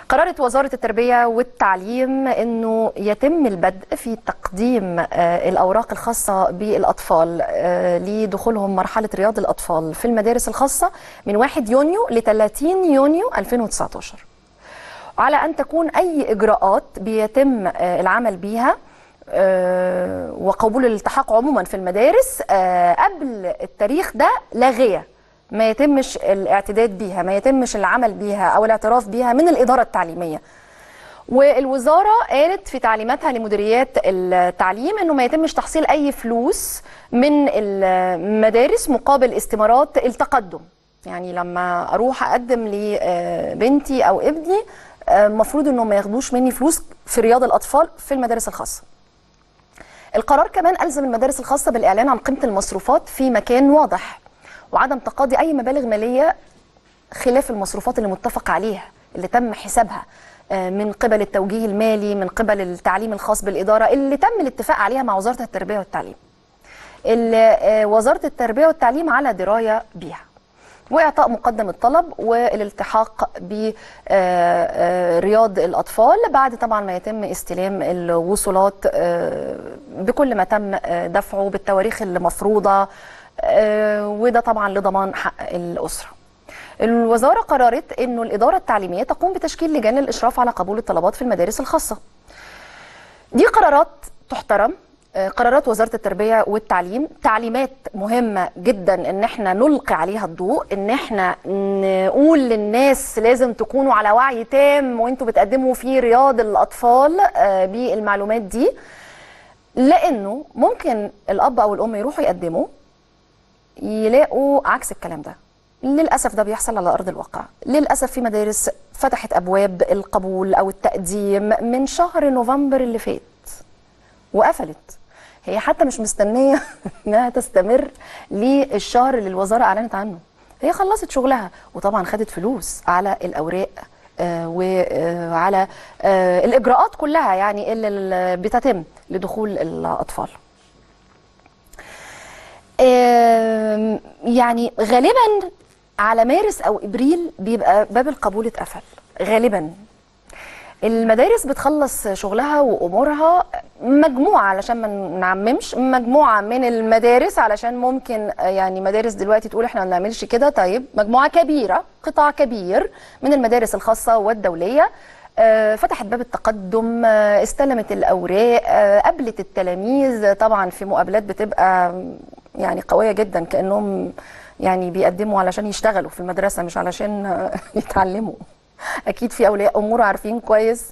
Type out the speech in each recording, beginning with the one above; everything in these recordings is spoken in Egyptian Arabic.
قررت وزارة التربية والتعليم أنه يتم البدء في تقديم آه، الأوراق الخاصة بالأطفال آه، لدخولهم مرحلة رياض الأطفال في المدارس الخاصة من 1 يونيو ل 30 يونيو 2019 على أن تكون أي إجراءات بيتم آه، العمل بيها آه، وقبول الالتحاق عموما في المدارس آه، قبل التاريخ ده لاغية ما يتمش الاعتداد بيها ما يتمش العمل بيها أو الاعتراف بيها من الإدارة التعليمية والوزارة قالت في تعليماتها لمديريات التعليم انه ما يتمش تحصيل اي فلوس من المدارس مقابل استمارات التقدم يعني لما اروح اقدم لبنتي او ابني المفروض انهم ما ياخدوش مني فلوس في رياض الاطفال في المدارس الخاصه القرار كمان ألزم المدارس الخاصة بالإعلان عن قيمة المصروفات في مكان واضح وعدم تقاضي أي مبالغ مالية خلاف المصروفات اللي متفق عليها اللي تم حسابها آه، من قبل التوجيه المالي من قبل التعليم الخاص بالإدارة اللي تم الاتفاق عليها مع وزارة التربية والتعليم اللي آه، وزارة التربية والتعليم على دراية بيها واعطاء مقدم الطلب والالتحاق برياض الاطفال بعد طبعا ما يتم استلام الوصولات آه، بكل ما تم آه، دفعه بالتواريخ المفروضه آه، وده طبعا لضمان حق الاسره. الوزاره قررت انه الاداره التعليميه تقوم بتشكيل لجان للاشراف على قبول الطلبات في المدارس الخاصه. دي قرارات تحترم آه، قرارات وزارة التربية والتعليم تعليمات مهمة جدا ان احنا نلقي عليها الضوء ان احنا نقول للناس لازم تكونوا على وعي تام وانتوا بتقدموا في رياض الاطفال آه، بالمعلومات دي لانه ممكن الاب او الام يروحوا يقدموا يلاقوا عكس الكلام ده للاسف ده بيحصل على ارض الواقع للاسف في مدارس فتحت ابواب القبول او التقديم من شهر نوفمبر اللي فات وقفلت هي حتى مش مستنيه انها تستمر للشهر اللي الوزاره اعلنت عنه هي خلصت شغلها وطبعا خدت فلوس على الاوراق آه، وعلى آه، الاجراءات كلها يعني اللي اللي بتتم لدخول الاطفال آم، يعني غالبا على مارس او ابريل بيبقى باب القبول اتقفل غالبا المدارس بتخلص شغلها وامورها مجموعه علشان ما نعممش مجموعه من المدارس علشان ممكن يعني مدارس دلوقتي تقول احنا ما بنعملش كده طيب مجموعه كبيره قطاع كبير من المدارس الخاصه والدوليه آه، فتحت باب التقدم آه، استلمت الاوراق آه، قابلت التلاميذ طبعا في مقابلات بتبقى يعني قويه جدا كانهم يعني بيقدموا علشان يشتغلوا في المدرسه مش علشان آه، يتعلموا اكيد في اولياء امور عارفين كويس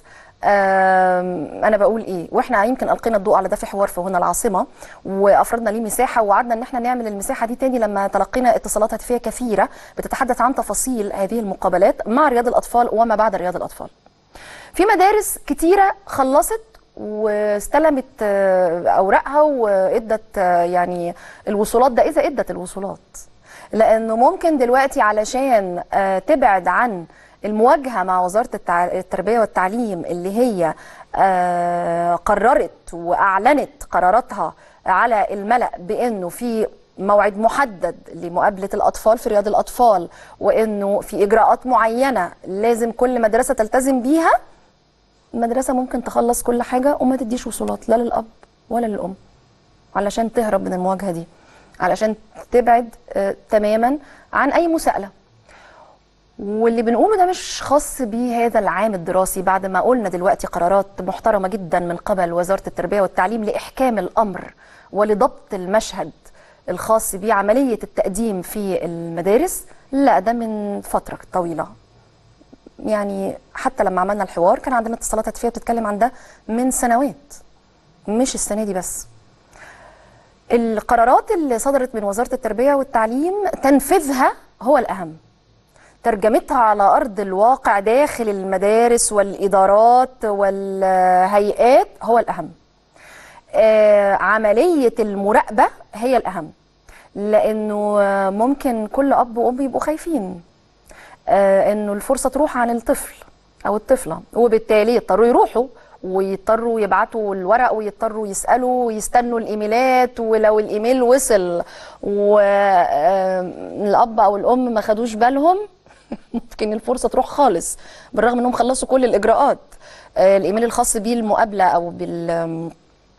آم، انا بقول ايه واحنا يمكن القينا الضوء على ده في حوار في هنا العاصمه وافرضنا ليه مساحه ووعدنا ان احنا نعمل المساحه دي تاني لما تلقينا اتصالات هاتفيه كثيره بتتحدث عن تفاصيل هذه المقابلات مع رياض الاطفال وما بعد رياض الاطفال في مدارس كتيره خلصت واستلمت آه، اوراقها وادت آه، يعني الوصولات ده اذا ادت الوصولات لانه ممكن دلوقتي علشان آه، تبعد عن المواجهه مع وزاره التع... التربيه والتعليم اللي هي آه، قررت واعلنت قراراتها على الملا بانه في موعد محدد لمقابله الاطفال في رياض الاطفال وانه في اجراءات معينه لازم كل مدرسه تلتزم بيها المدرسه ممكن تخلص كل حاجه وما تديش وصولات لا للاب ولا للام علشان تهرب من المواجهه دي علشان تبعد آه، تماما عن اي مساءله واللي بنقوله ده مش خاص بهذا العام الدراسي بعد ما قلنا دلوقتي قرارات محترمه جدا من قبل وزاره التربيه والتعليم لاحكام الامر ولضبط المشهد الخاص بعمليه التقديم في المدارس لا ده من فتره طويله يعني حتى لما عملنا الحوار كان عندنا اتصالات هاتفيه بتتكلم عن ده من سنوات مش السنه دي بس القرارات اللي صدرت من وزاره التربيه والتعليم تنفيذها هو الاهم ترجمتها على ارض الواقع داخل المدارس والادارات والهيئات هو الاهم آه، عمليه المراقبه هي الاهم لانه آه، ممكن كل اب وام يبقوا خايفين آه، انه الفرصه تروح عن الطفل او الطفله وبالتالي يضطروا يروحوا ويضطروا يبعتوا الورق ويضطروا يسالوا ويستنوا الايميلات ولو الايميل وصل والاب او الام ما خدوش بالهم ممكن الفرصه تروح خالص بالرغم انهم خلصوا كل الاجراءات آه، الايميل الخاص بالمقابله او بال آم،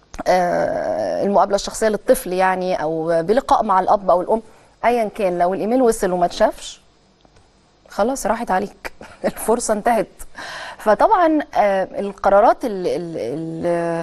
آه، المقابله الشخصيه للطفل يعني او بلقاء مع الاب او الام ايا كان لو الايميل وصل وما اتشافش خلاص راحت عليك الفرصة انتهت فطبعا آه، القرارات ال- ال- ال-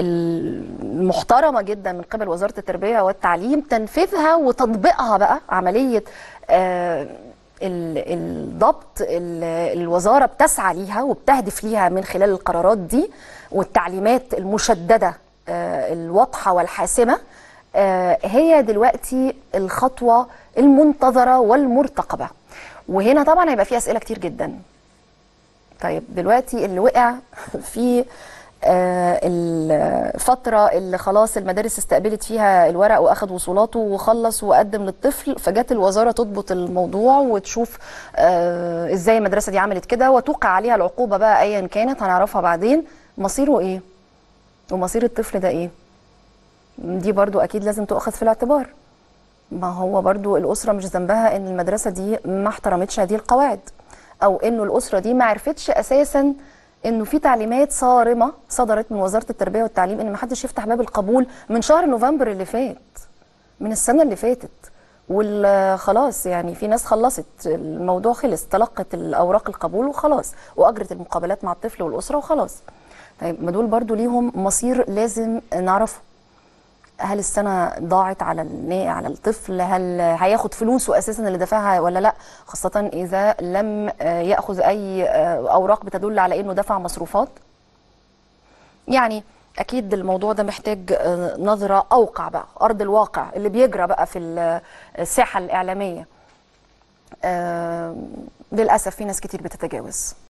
المحترمة جدا من قبل وزارة التربية والتعليم تنفيذها وتطبيقها بقى عملية آه، ال- الضبط ال- الوزارة بتسعى ليها وبتهدف ليها من خلال القرارات دي والتعليمات المشددة آه، الواضحة والحاسمة آه، هي دلوقتي الخطوة المنتظرة والمرتقبة وهنا طبعا هيبقى في أسئلة كتير جدا طيب دلوقتي اللي وقع في آه، الفترة اللي خلاص المدارس استقبلت فيها الورق واخد وصولاته وخلص وقدم للطفل فجت الوزارة تضبط الموضوع وتشوف آه، ازاي المدرسة دي عملت كده وتوقع عليها العقوبة بقى ايا كانت هنعرفها بعدين مصيره ايه ومصير الطفل ده ايه دي برضو اكيد لازم تؤخذ في الاعتبار ما هو برضو الأسرة مش ذنبها إن المدرسة دي ما احترمتش هذه القواعد أو إنه الأسرة دي ما عرفتش أساسا إنه في تعليمات صارمة صدرت من وزارة التربية والتعليم إن ما حدش يفتح باب القبول من شهر نوفمبر اللي فات من السنة اللي فاتت وخلاص يعني في ناس خلصت الموضوع خلص تلقت الأوراق القبول وخلاص وأجرت المقابلات مع الطفل والأسرة وخلاص طيب ما دول برضو ليهم مصير لازم نعرفه هل السنه ضاعت على النا- على الطفل هل هياخد فلوسه اساسا اللي دفعها ولا لا خاصه اذا لم آه، ياخذ اي آه، اوراق بتدل على انه دفع مصروفات يعني اكيد الموضوع ده محتاج آه، نظره اوقع بقى ارض الواقع اللي بيجرى بقى في ال- الساحه الاعلاميه آه، للاسف في ناس كتير بتتجاوز